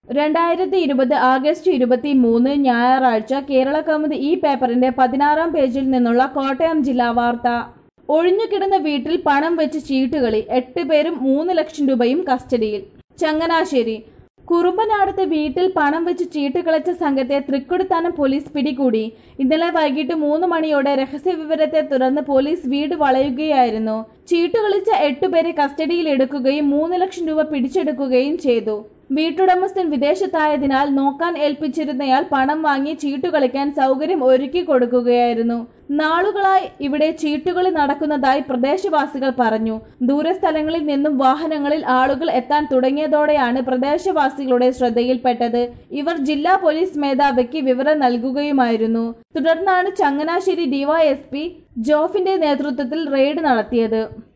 രണ്ടായിരത്തി ഇരുപത് ആഗസ്റ്റ് ഇരുപത്തി മൂന്ന് ഞായറാഴ്ച കേരള കൗമുദി ഈ പേപ്പറിന്റെ പതിനാറാം പേജിൽ നിന്നുള്ള കോട്ടയം ജില്ലാ വാർത്ത ഒഴിഞ്ഞുകിടന്ന വീട്ടിൽ പണം വെച്ച് ചീട്ടുകളി എട്ട് പേരും മൂന്ന് ലക്ഷം രൂപയും കസ്റ്റഡിയിൽ ചങ്ങനാശ്ശേരി കുറുമ്പനാടത്ത് വീട്ടിൽ പണം വെച്ച് ചീട്ട് കളിച്ച സംഘത്തെ തൃക്കൊടിത്താനം പോലീസ് പിടികൂടി ഇന്നലെ വൈകിട്ട് മൂന്ന് മണിയോടെ രഹസ്യവിവരത്തെ തുടർന്ന് പോലീസ് വീട് വളയുകയായിരുന്നു ചീട്ട് കളിച്ച എട്ടുപേരെ കസ്റ്റഡിയിൽ എടുക്കുകയും മൂന്ന് ലക്ഷം രൂപ പിടിച്ചെടുക്കുകയും ചെയ്തു വീട്ടുടമസ്ഥൻ വിദേശത്തായതിനാൽ നോക്കാൻ ഏൽപ്പിച്ചിരുന്നയാൾ പണം വാങ്ങി ചീട്ടുകളിക്കാൻ സൗകര്യം ഒരുക്കി കൊടുക്കുകയായിരുന്നു നാളുകളായി ഇവിടെ ചീട്ടുകളി നടക്കുന്നതായി പ്രദേശവാസികൾ പറഞ്ഞു ദൂരസ്ഥലങ്ങളിൽ നിന്നും വാഹനങ്ങളിൽ ആളുകൾ എത്താൻ തുടങ്ങിയതോടെയാണ് പ്രദേശവാസികളുടെ ശ്രദ്ധയിൽപ്പെട്ടത് ഇവർ ജില്ലാ പോലീസ് മേധാവിക്ക് വിവരം നൽകുകയുമായിരുന്നു തുടർന്നാണ് ചങ്ങനാശ്ശേരി ഡിവൈഎസ്പി ജോഫിന്റെ നേതൃത്വത്തിൽ റെയ്ഡ് നടത്തിയത്